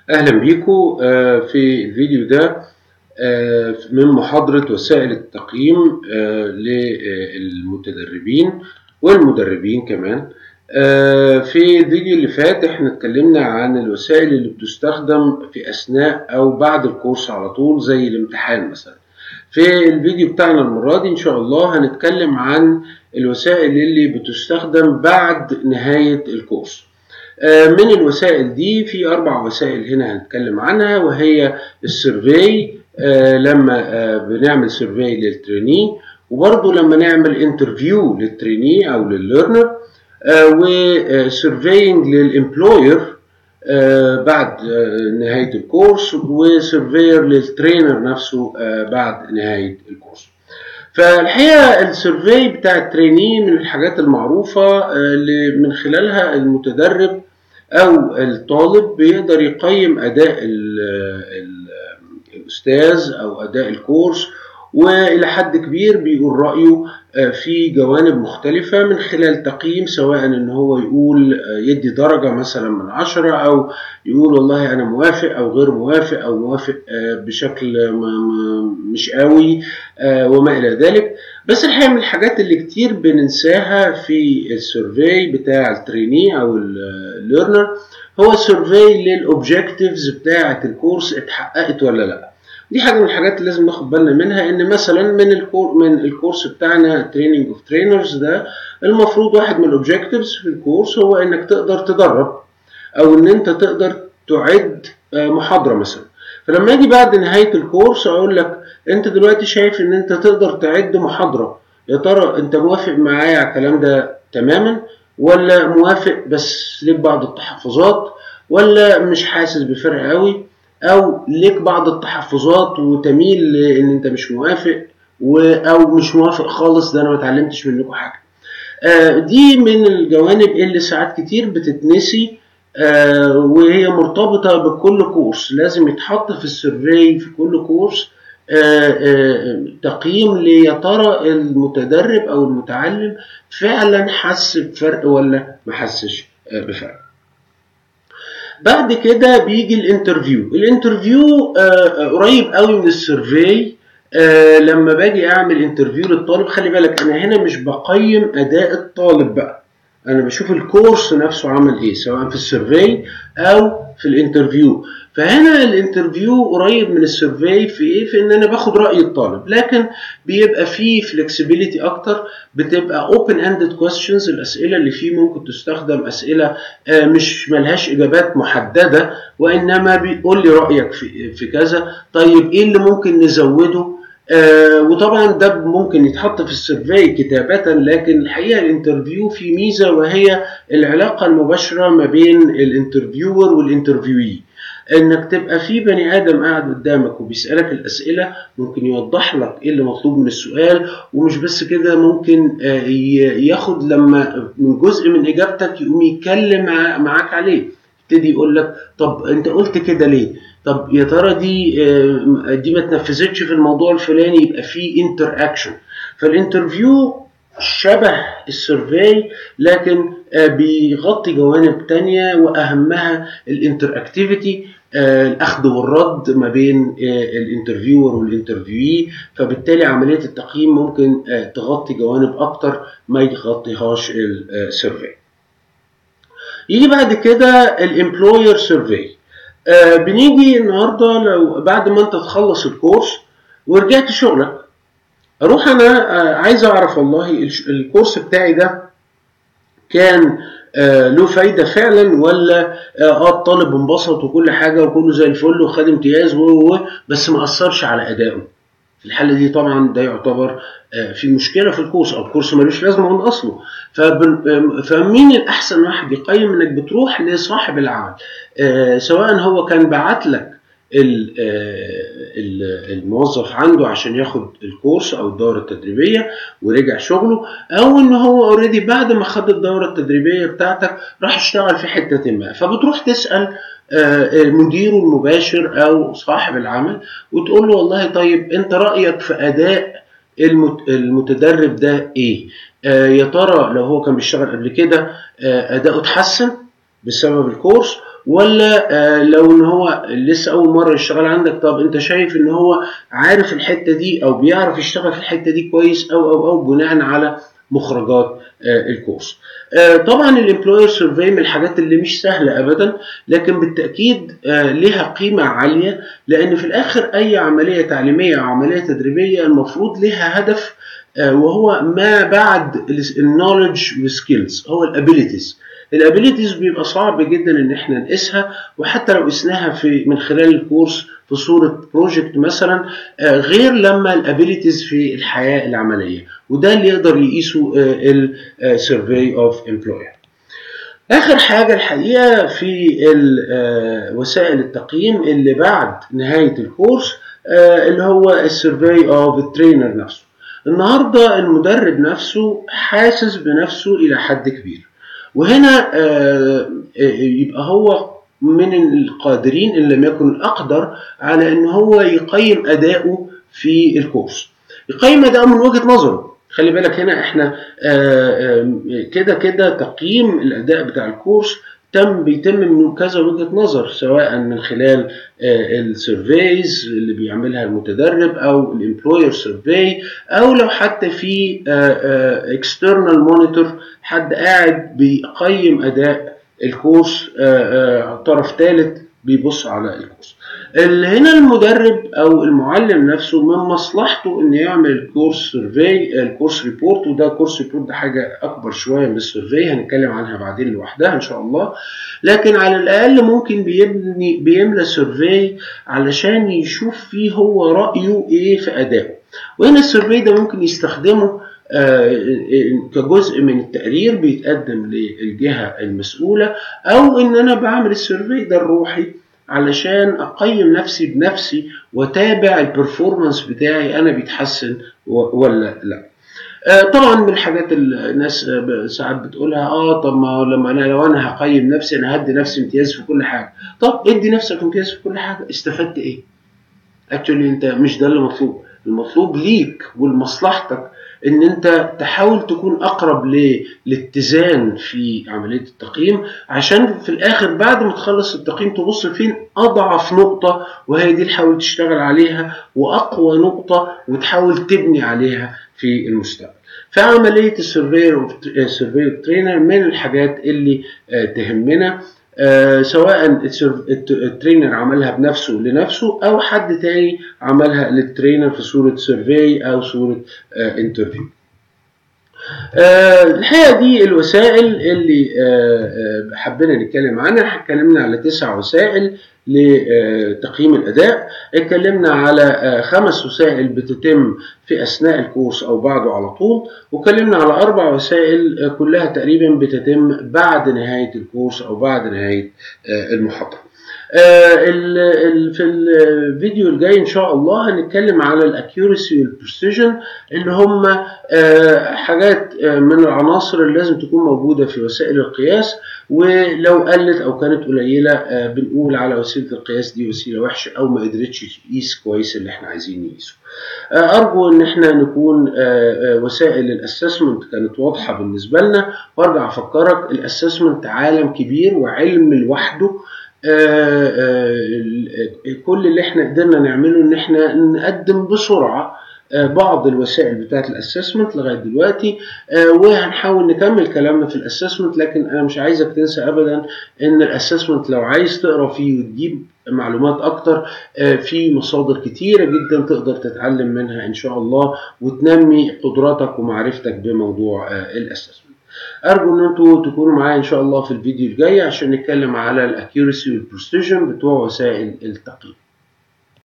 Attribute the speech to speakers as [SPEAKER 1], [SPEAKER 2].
[SPEAKER 1] أهلا بيكم في الفيديو ده من محاضرة وسائل التقييم للمتدربين والمدربين كمان في الفيديو اللي فات احنا اتكلمنا عن الوسائل اللي بتستخدم في أثناء أو بعد الكورس على طول زي الامتحان مثلا في الفيديو بتاعنا المرة دي إن شاء الله هنتكلم عن الوسائل اللي بتستخدم بعد نهاية الكورس من الوسائل دي في أربع وسائل هنا هنتكلم عنها وهي السيرفي لما بنعمل سيرفي للتريني وبرضه لما نعمل انترفيو للتريني أو للليرنر وسيرفينج للامبلوير بعد نهاية الكورس وسيرفير للترينر نفسه بعد نهاية الكورس فالحقيقة السيرفي بتاع التريني من الحاجات المعروفة اللي من خلالها المتدرب أو الطالب بيقدر يقيم أداء الأستاذ أو أداء الكورس وإلى حد كبير بيقول رأيه في جوانب مختلفة من خلال تقييم سواء إن هو يقول يدي درجة مثلا من عشرة أو يقول والله أنا موافق أو غير موافق أو موافق بشكل مش قوي وما إلى ذلك بس الحقيقة من الحاجات اللي كتير بننساها في السيرفي بتاع التريني أو الليرنر هو السيرفي للأوبجكتيفز بتاعة الكورس اتحققت ولا لأ دي حاجه من الحاجات اللي لازم ناخد بالنا منها ان مثلا من الكور من الكورس بتاعنا تريننج اوف ترينرز ده المفروض واحد من الاوبجكتيفز في الكورس هو انك تقدر تدرب او ان انت تقدر تعد محاضره مثلا فلما اجي بعد نهايه الكورس اقول لك انت دلوقتي شايف ان انت تقدر تعد محاضره يا ترى انت موافق معايا على الكلام ده تماما ولا موافق بس ليك بعض التحفظات ولا مش حاسس بفرق قوي او ليك بعض التحفظات وتميل لان انت مش موافق او مش موافق خالص ده انا ما اتعلمتش منكم حاجه آه دي من الجوانب اللي ساعات كتير بتتنسي آه وهي مرتبطه بكل كورس لازم يتحط في السيرفي في كل كورس آه تقييم ليا ترى المتدرب او المتعلم فعلا حس بفرق ولا ما حسش بفرق بعد كده بيجي الانترفيو الانترفيو آه قريب قوي من السيرفي آه لما باجي اعمل انترفيو للطالب خلي بالك انا هنا مش بقيم اداء الطالب بقى انا بشوف الكورس نفسه عمل ايه سواء في السيرفي او في الانترفيو فهنا الانترفيو قريب من السيرفي في ايه في ان انا باخد راي الطالب لكن بيبقى فيه فلكسبيليتي اكتر بتبقى اوبن اندد كويستشنز الاسئله اللي فيه ممكن تستخدم اسئله مش ملهاش اجابات محدده وانما بيقول لي رايك في في كذا طيب ايه اللي ممكن نزوده آه وطبعا ده ممكن يتحط في السيرفي كتابة لكن الحقيقة الانترفيو في ميزة وهي العلاقة المباشرة ما بين الانترفيور والانترفيوي انك تبقى في بني ادم قاعد قدامك وبيسالك الاسئله ممكن يوضح لك ايه اللي مطلوب من السؤال ومش بس كده ممكن ياخد لما من جزء من اجابتك يقوم يتكلم معاك عليه يبتدي يقول لك طب انت قلت كده ليه طب يا ترى دي دي ما تنفذتش في الموضوع الفلاني يبقى في انتر اكشن فالانترفيو شبه السيرفي لكن بيغطي جوانب تانية واهمها الانتر اكتيفيتي الاخذ والرد ما بين الانترفيور والانترفيوي فبالتالي عمليه التقييم ممكن تغطي جوانب اكتر ما يغطيهاش السيرفي يجي بعد كده الامبلوير سيرفي آه بنيجي النهارده لو بعد ما انت تخلص الكورس ورجعت شغلك اروح انا آه عايز اعرف والله الكورس بتاعي ده كان آه له فايده فعلا ولا اه الطالب انبسط وكل حاجه وكله زي الفل وخد امتياز و بس ما اثرش على ادائه في الحاله دي طبعا ده يعتبر في مشكله في الكورس او الكورس ملوش لازمه من اصله فمين الاحسن واحد يقيم انك بتروح لصاحب العمل سواء هو كان بعت لك الموظف عنده عشان ياخد الكورس او الدوره التدريبيه ورجع شغله او ان هو اوريدي بعد ما خد الدوره التدريبيه بتاعتك راح اشتغل في حته ما فبتروح تسال مديره المباشر او صاحب العمل وتقول له والله طيب انت رايك في اداء المتدرب ده ايه يا ترى لو هو كان بيشتغل قبل كده اداؤه اتحسن بسبب الكورس ولا آه لو ان هو لسه اول مره يشتغل عندك طب انت شايف ان هو عارف الحته دي او بيعرف يشتغل في الحته دي كويس او او او بناء على مخرجات آه الكورس آه طبعا الامبلوير سيرفي من الحاجات اللي مش سهله ابدا لكن بالتاكيد آه لها قيمه عاليه لان في الاخر اي عمليه تعليميه او عمليه تدريبيه المفروض لها هدف وهو ما بعد النولج والسكيلز هو الابيليتيز الابيليتيز بيبقى صعب جدا ان احنا نقيسها وحتى لو قسناها في من خلال الكورس في صوره بروجكت مثلا غير لما الابيليتيز في الحياه العمليه وده اللي يقدر يقيسه السيرفي اوف امبلوير اخر حاجه الحقيقه في وسائل التقييم اللي بعد نهايه الكورس اللي هو السيرفي اوف الترينر نفسه النهارده المدرب نفسه حاسس بنفسه الى حد كبير وهنا يبقى هو من القادرين ان لم يكن الاقدر على ان هو يقيم اداؤه في الكورس يقيم اداؤه من وجهه نظره خلي بالك هنا احنا كده كده تقييم الاداء بتاع الكورس تم بيتم من كذا وجهه نظر سواء من خلال السيرفيز اللي بيعملها المتدرب او الامبلوير سيرفي او لو حتى في اكسترنال مونيتور حد قاعد بيقيم اداء الكورس طرف ثالث بيبص على الكورس هنا المدرب او المعلم نفسه من مصلحته انه يعمل الكورس سيرفي الكورس ريبورت وده كورس ريبورت ده حاجه اكبر شويه من السيرفي هنتكلم عنها بعدين لوحدها ان شاء الله لكن على الاقل ممكن بيبني بيملى سيرفي علشان يشوف فيه هو رايه ايه في ادائه وهنا السيرفي ده ممكن يستخدمه كجزء من التقرير بيتقدم للجهه المسؤوله او ان انا بعمل السيرفي ده الروحي علشان اقيم نفسي بنفسي واتابع البرفورمانس بتاعي انا بيتحسن ولا لا طبعا من الحاجات اللي الناس ساعات بتقولها اه طب ما لما انا لو انا هقيم نفسي انا هدي نفسي امتياز في كل حاجه طب ادي نفسك امتياز في كل حاجه استفدت ايه اكشولي انت مش ده اللي مطلوب المطلوب ليك ولمصلحتك ان انت تحاول تكون اقرب للاتزان في عمليه التقييم عشان في الاخر بعد ما تخلص التقييم تبص فين اضعف نقطه وهي دي اللي تحاول تشتغل عليها واقوى نقطه وتحاول تبني عليها في المستقبل فعمليه السيرفي السيرفي ترينر من الحاجات اللي تهمنا آه سواء الترينر عملها بنفسه لنفسه او حد تاني عملها للترينر في صوره سيرفي او صوره آه انترفيو آه الحقيقه دي الوسائل اللي حبينا نتكلم عنها اتكلمنا على تسع وسائل لتقييم الاداء اتكلمنا على خمس وسائل بتتم في اثناء الكورس او بعده على طول واتكلمنا على اربع وسائل كلها تقريبا بتتم بعد نهايه الكورس او بعد نهايه المحاضره في الفيديو الجاي ان شاء الله هنتكلم على الاكيورسي والبرسيجن اللي هم حاجات من العناصر اللي لازم تكون موجوده في وسائل القياس ولو قلت او كانت قليله بنقول على وسيله القياس دي وسيله وحشه او ما قدرتش تقيس كويس اللي احنا عايزين نقيسه ارجو ان احنا نكون وسائل الاسسمنت كانت واضحه بالنسبه لنا وارجع افكرك الاسسمنت عالم كبير وعلم لوحده آآ آآ كل اللي احنا قدرنا نعمله ان احنا نقدم بسرعه بعض الوسائل بتاعت الاسسمنت لغايه دلوقتي وهنحاول نكمل كلامنا في الاسسمنت لكن انا مش عايزك تنسى ابدا ان الاسسمنت لو عايز تقرا فيه وتجيب معلومات اكتر في مصادر كتيره جدا تقدر تتعلم منها ان شاء الله وتنمي قدراتك ومعرفتك بموضوع الاسسمنت ارجو ان انتوا تكونوا معايا ان شاء الله في الفيديو الجاي عشان نتكلم على الاكيورسي والبرستيجن بتوع وسائل التقييم